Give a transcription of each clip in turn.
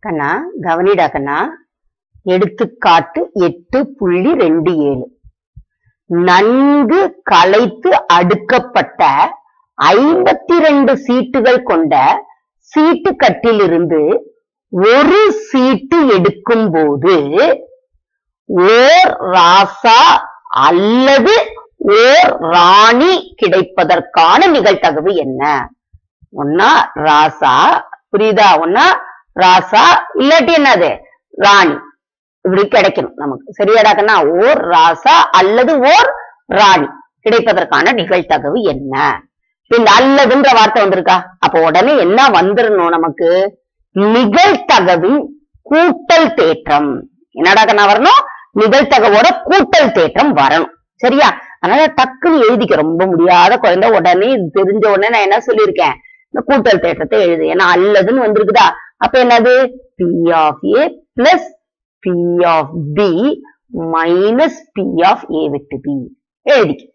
கண்ணா கவனிடா கண்ணா எடுத்துக்காட்டு எட்டு புள்ளி ரெண்டு ஏழு நன்கு கலைத்து அடுக்கப்பட்ட ஐம்பத்தி ரெண்டு சீட்டுகள் கொண்ட சீட்டு கட்டிலிருந்து ஒரு சீட்டு எடுக்கும் போது ஓர் ராசா அல்லது ஓர் ராணி கிடைப்பதற்கான நிகழ்தகவு என்ன ஒன்னா ராசா புரியுதா ஒன்னா ராசா இல்லாட்டி என்னது ராணி இப்படி கிடைக்கணும் நமக்கு சரியாடாக்கன்னா ஓர் ராசா அல்லது ஓர் ராணி கிடைப்பதற்கான நிகழ்தகவு என்ன இப்ப இந்த அல்லதுன்ற வார்த்தை வந்திருக்கா அப்ப உடனே என்ன வந்துடணும் நமக்கு நிகழ்தகவின் கூட்டல் தேற்றம் என்னடா கண்ணா வரணும் நிகழ்தகவோட கூட்டல் தேற்றம் வரணும் சரியா அதனால டக்குன்னு எழுதிக்க ரொம்ப முடியாத குழந்தை உடனே இது தெரிஞ்ச உடனே நான் என்ன சொல்லியிருக்கேன் இந்த கூட்டல் தேற்றத்தை எழுது ஏன்னா அல்லதுன்னு வந்திருக்குதா அப்ப என்னது P of A plus P of B minus P of A விட்டு பி எழுதிக்க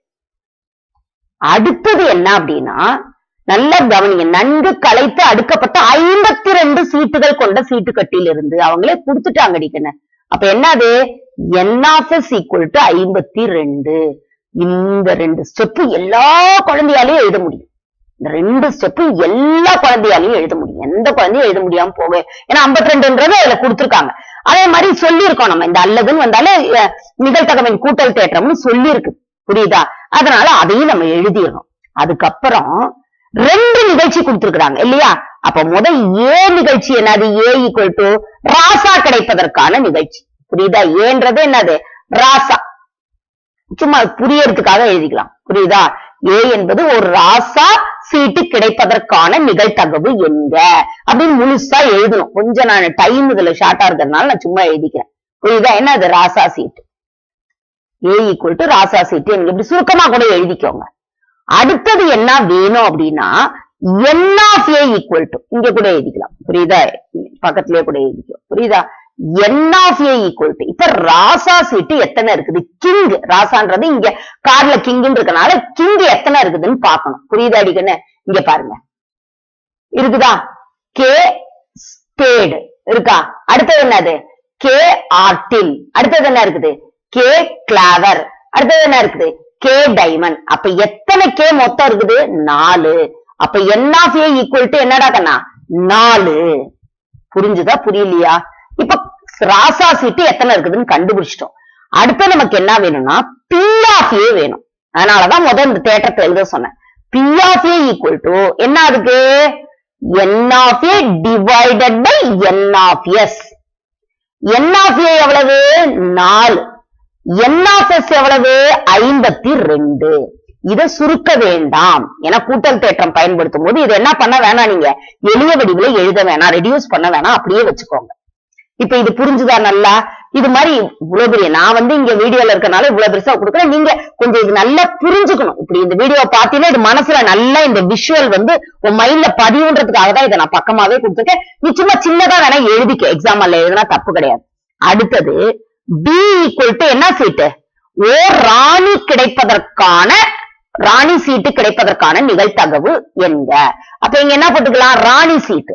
அடுத்தது என்ன அப்படின்னா நல்ல கவனிங்க நன்கு கலைத்து அடுக்கப்பட்ட ஐம்பத்தி ரெண்டு சீட்டுகள் கொண்ட சீட்டு கட்டியில இருந்து அவங்களே கொடுத்துட்டாங்க அடிக்கணும் அப்ப என்னது N of S equal to ஐம்பத்தி ரெண்டு இந்த ரெண்டு ஸ்டெப்பு எல்லா குழந்தையாலையும் எழுத முடியும் இந்த ரெண்டு ஸ்டெப்பு எல்லா குழந்தையாலையும் எழுத முடியும் எந்த குழந்தையும் எழுத முடியாம போக ஏன்னா ஐம்பத்தி ரெண்டுன்றது அதுல கொடுத்துருக்காங்க அதே மாதிரி சொல்லியிருக்கோம் நம்ம இந்த அல்லதுன்னு வந்தாலே அஹ், நிகழ்தகவின் கூட்டல் தேற்றம்னு சொல்லியிருக்கு புரியுதா அதனால அதையும் நம்ம எழுதிடணும் அதுக்கப்புறம் ரெண்டு நிகழ்ச்சி கொடுத்திருக்கிறாங்க இல்லையா அப்ப முதல் ஏ நிகழ்ச்சி என்னது ஏ ஈக்குவல் டு ராசா கிடைப்பதற்கான நிகழ்ச்சி புரியுதா ஏன்றது என்னது ராசா சும்மா புரியறதுக்காக எழுதிக்கலாம் புரியுதா ஏ என்பது ஒரு ராசா சீட்டு கிடைப்பதற்கான நிகழ்தகவு எங்க அப்படின்னு முழுசா எழுதணும் கொஞ்சம் நான் டைம் இதுல ஷார்ட்டா இருக்கிறதுனால நான் சும்மா எழுதிக்கிறேன் புரியுதா என்ன அது ராசா சீட்டு ஏ ஈக்குவல் டு ராசா சீட்டு எனக்கு இப்படி சுருக்கமா கூட எழுதிக்கோங்க அடுத்தது என்ன வேணும் அப்படின்னா N of A equal to இங்க கூட எழுதிக்கலாம் புரியுதா பக்கத்திலேயே கூட எழுதிக்கலாம் புரியுதா N of A equal to இப்ப ராசா சீட்டு எத்தனை இருக்குது கிங் ராசான்றது இங்க கார்ல கிங்னு இருக்கனால கிங் எத்தனை இருக்குதுன்னு பார்க்கணும் புரியுதா அடிக்கன்னு இங்க பாருங்க இருக்குதா கே ஸ்பேடு இருக்கா அடுத்தது என்னது கே ஆர்டில் அடுத்தது என்ன இருக்குது கே கிளாவர் அடுத்தது என்ன இருக்குது கே டைமண்ட் அப்ப எத்தனை கே மொத்தம் இருக்குது நாலு அப்ப N of A equal to என்னடா கண்ணா நாலு புரிஞ்சுதா புரியலையா இப்ப ராசா சீட்டு எத்தனை இருக்குதுன்னு கண்டுபிடிச்சிட்டோம் அடுத்து நமக்கு என்ன வேணும்னா பி ஆஃப் ஏ வேணும் அதனாலதான் முதல் இந்த தேட்டத்தை எழுத சொன்னேன் P of A equal to என்ன அதுக்கு N of A divided by N of S N of A எவ்வளவு நாலு என் ஆஃப் எஸ் எவ்வளவு ஐம்பத்தி ரெண்டு இதை சுருக்க வேண்டாம் ஏன்னா கூட்டல் தேற்றம் பயன்படுத்தும் போது இது என்ன பண்ண வேணாம் நீங்க எளிய வடிவில எழுத வேணாம் ரெடியூஸ் பண்ண வேணாம் அப்படியே வச்சுக்கோங்க இப்ப இது புரிஞ்சுதா நல்லா இது மாதிரி இவ்வளவு பெரிய நான் வந்து இங்க வீடியோல இருக்கனால இவ்வளவு பெருசா கொடுக்குறேன் நீங்க கொஞ்சம் இது நல்லா புரிஞ்சுக்கணும் இப்படி இந்த வீடியோ பார்த்தீங்கன்னா இது மனசுல நல்லா இந்த விஷுவல் வந்து உன் மைண்ட்ல பதிவுன்றதுக்காக தான் இதை நான் பக்கமாவே கொடுத்துருக்கேன் நீ சும்மா சின்னதா வேணா எழுதிக்க எக்ஸாம் அல்ல எழுதுனா தப்பு கிடையாது அடுத்தது பி ஈக்குவல் டு என்ன சீட்டு ஓ ராணி கிடைப்பதற்கான ராணி சீட்டு கிடைப்பதற்கான நிகழ்தகவு என்க அப்ப இங்க என்ன போட்டுக்கலாம் ராணி சீட்டு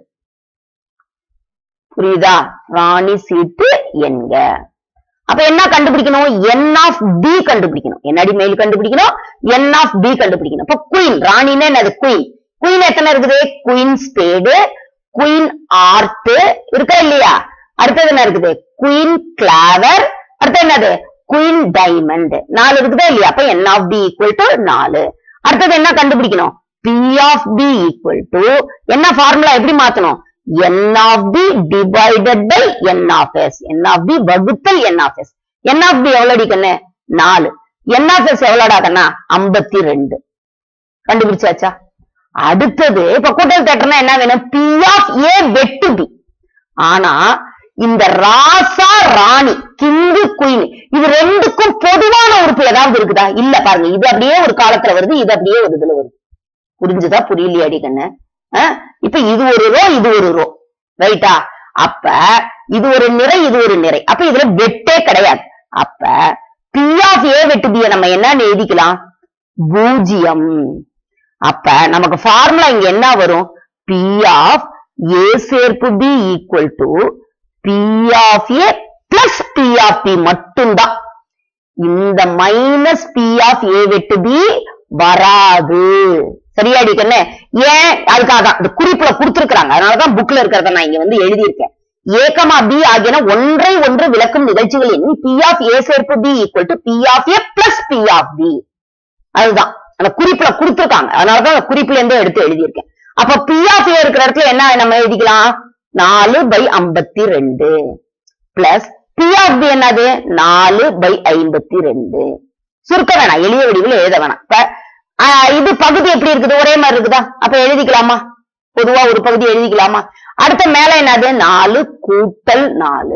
புரியுதா ராணி சீட்டு என்க அப்ப என்ன கண்டுபிடிக்கணும் என் ஆஃப் பி கண்டுபிடிக்கணும் என்னடி மேல் கண்டுபிடிக்கணும் என் ஆஃப் பி கண்டுபிடிக்கணும் அப்ப குயின் ராணின்னா என்னது குயின் குயின் எத்தனை இருக்குது குயின் ஸ்பேடு குயின் ஆர்ட் இருக்கா இல்லையா அடுத்தது என்ன இருக்குது குயின் கிளாவர் அடுத்து என்னது குயின் டைமண்ட் நாலு இருக்குதா இல்லையா அப்ப N of B equal to நாலு அடுத்தது என்ன கண்டுபிடிக்கணும் P of B equal to என்ன ஃபார்முலா எப்படி மாத்தணும் N of B divided by N of S N of B வகுத்தல் N of S N of B எவ்வளவு கண்ணு நாலு என் ஆஃப் எஸ் எவ்வளோடா கண்ணா ஐம்பத்தி ரெண்டு கண்டுபிடிச்சாச்சா அடுத்தது இப்ப கூட்டல் தேட்டர்னா என்ன வேணும் பி ஆஃப் ஏ வெட்டு பி ஆனா இந்த ராசா ராணி கிங்கு குயின் இது ரெண்டுக்கும் பொதுவான உறுப்பு ஏதாவது இருக்குதா இல்ல பாருங்க இது அப்படியே ஒரு காலத்துல வருது இது அப்படியே ஒரு இதுல வருது புரிஞ்சுதா புரியலையாடி கண்ணு அஹ், இப்ப இது ஒரு ரோ இது ஒரு ரோ ரைட்டா அப்ப இது ஒரு நிறை இது ஒரு நிறை அப்ப இதுல வெட்டே கிடையாது அப்ப பி ஆஃப் ஏ வெட்டு பிய நம்ம என்னன்னு எழுதிக்கலாம் பூஜ்ஜியம் அப்ப நமக்கு ஃபார்முலா இங்க என்ன வரும் பி ஆஃப் ஏ சேர்ப்பு B equal to P of A plus P of B மட்டும்தான் இந்த மைனஸ் பி ஆஃப் ஏ வெட்டு பி வராது சரியா அடிக்கண்ணே ஏன் அதுக்காக தான் இந்த குறிப்புல கொடுத்திருக்காங்க அதனாலதான் புக்ல இருக்கிறத நான் இங்க வந்து எழுதியிருக்கேன் ஏகமா பி ஆகியன ஒன்றை ஒன்று விளக்கும் நிகழ்ச்சிகளின் பி ஆஃப் ஏ சேர்ப்பு B equal to P of A plus P of B அதுதான் அந்த குறிப்புல கொடுத்திருக்காங்க அதனாலதான் அந்த குறிப்புல இருந்தே எடுத்து எழுதியிருக்கேன் அப்ப பி ஆஃப் ஏ இருக்கிற இடத்துல என்ன நம்ம எழுதிக்கலாம் நாலு பை ஐம்பத்தி ரெண்டு பிளஸ் பி ஆஃப் பி என்னது நாலு பை ஐம்பத்தி ரெண்டு சுருக்க வேணாம் எளிய வடிவில் எழுத வேணாம் இப்ப ஆஹ், இது பகுதி எப்படி இருக்குது ஒரே மாதிரி இருக்குதா அப்ப எழுதிக்கலாமா பொதுவா ஒரு பகுதி எழுதிக்கலாமா அடுத்த மேல என்னது நாலு கூட்டல் நாலு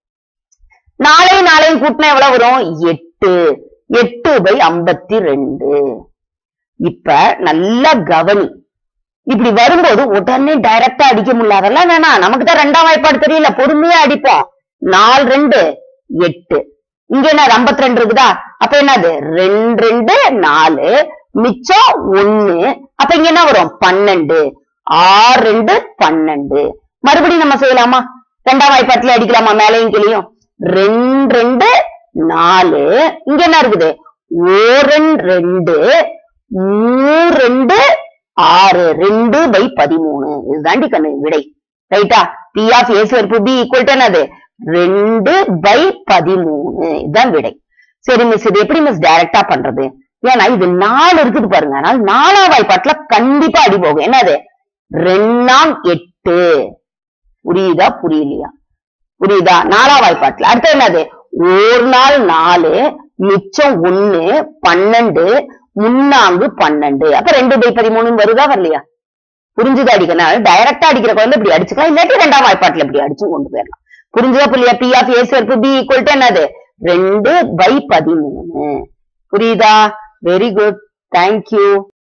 நாளையும் நாளையும் கூட்டினா எவ்வளவு வரும் எட்டு எட்டு பை ஐம்பத்தி ரெண்டு இப்ப நல்லா கவனி இப்படி வரும்போது உடனே டைரக்டா அடிக்க முடியல அதெல்லாம் வேணாம் நமக்கு தான் ரெண்டாம் வாய்ப்பாடு தெரியல பொறுமையா அடிப்போம் நாலு ரெண்டு எட்டு இங்க என்ன ஐம்பத்தி ரெண்டு இருக்குதா அப்ப என்னது ரெண்டு ரெண்டு நாலு மிச்சம் ஒண்ணு அப்ப இங்க என்ன வரும் பன்னெண்டு ஆறு ரெண்டு பன்னெண்டு மறுபடியும் நம்ம செய்யலாமா ரெண்டாம் வாய்ப்பாட்டுல அடிக்கலாமா மேலையும் கீழையும் ரெண்டு ரெண்டு நாலு இங்க என்ன இருக்குது ஓரன் ரெண்டு மூ ரெண்டு ஆறு ரெண்டு பை பதிமூணு இதுதாண்டி கண்ணு விடை ரைட்டா பி ஆஃப் ஏ சேர்ப்பு பி ஈக்குவல் டு என்னது ரெண்டு பை பதிமூணு இதுதான் விடை சரி மிஸ் இது எப்படி மிஸ் டைரக்டா பண்றது ஏன்னா இது நாலு இருக்குது பாருங்க அதனால நாலாம் வாய்ப்பாட்டுல கண்டிப்பா அடி போகும் என்னது ரெண்டாம் எட்டு புரியுதா புரியலையா புரியுதா நாலாம் வாய்ப்பாட்டுல அடுத்து என்னது ஒரு நாள் நாலு மிச்சம் ஒண்ணு பன்னெண்டு முன்னாங்கு பன்னெண்டு அப்ப ரெண்டு பை பதிமூணு வருதா வரலையா புரிஞ்சுதா அடிக்கணும் டைரக்டா அடிக்கிற குழந்தை இப்படி அடிச்சுக்கலாம் இல்லாட்டி ரெண்டாம் வாய்ப்பாட்டுல இப்படி அடிச்சு கொண்டு போயிடலாம் புரிஞ்சுதா புரியலையா பி ஆஃப் ஏ சேர்ப்பு பி ஈக்குவல் டு என்னது ரெண்டு பை பதிமூணு புரியுதா வெரி குட் தேங்க்யூ